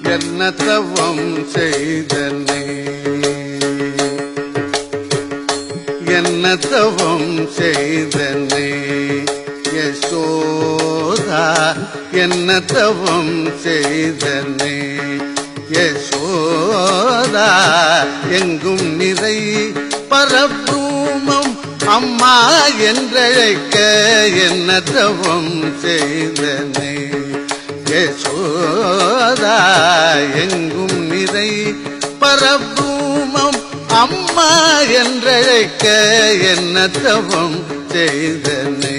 என்ன தவம் செய்தனே என்ன தவம் செய்தனே யசோதா என்ன தவம் செய்தனே யசோதா எங்கும் நிறை பரப்பூமம் அம்மா என்றழைக்க என்ன தவம் செய்தனே யசோதா எங்கும் நிறை பரப்பூமம் அம்மா என்றழைக்க என்ன தவம் செய்தனே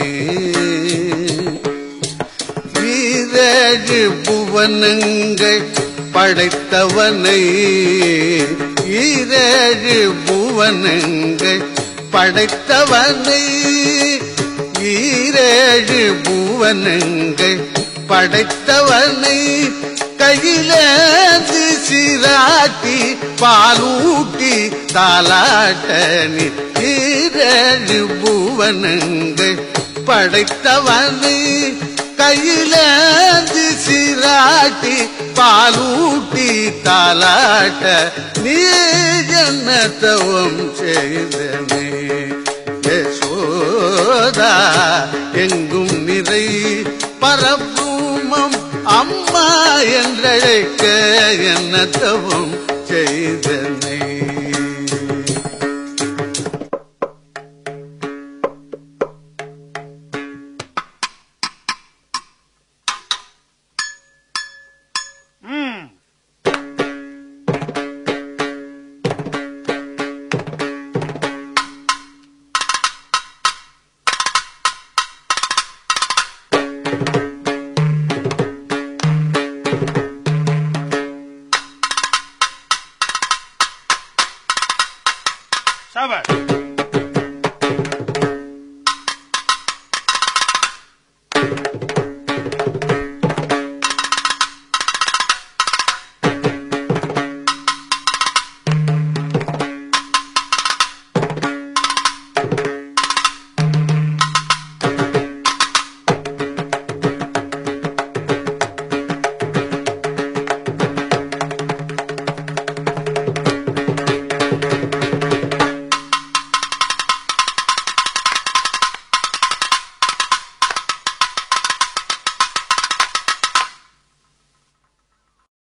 வீரழு புவனங்கள் படைத்தவனை ஈரழு புவனங்கள் படைத்தவனை ஈரேழு புவனங்கள் படைத்தவனை கையிலேந்து சிராட்டி பாலூட்டி தாலாட்டனி ஈரேழு புவனங்கள் படைத்தவனை கையிலேந்து சிராட்டி பாலூட்டி தாலாட்ட நீ என்ன தவம் செய்தனே யசோதா எங்கும் நிறை பரப்பூமம் அம்மா என்றழைக்க என்ன தவம் செய்தனே ம் சபர்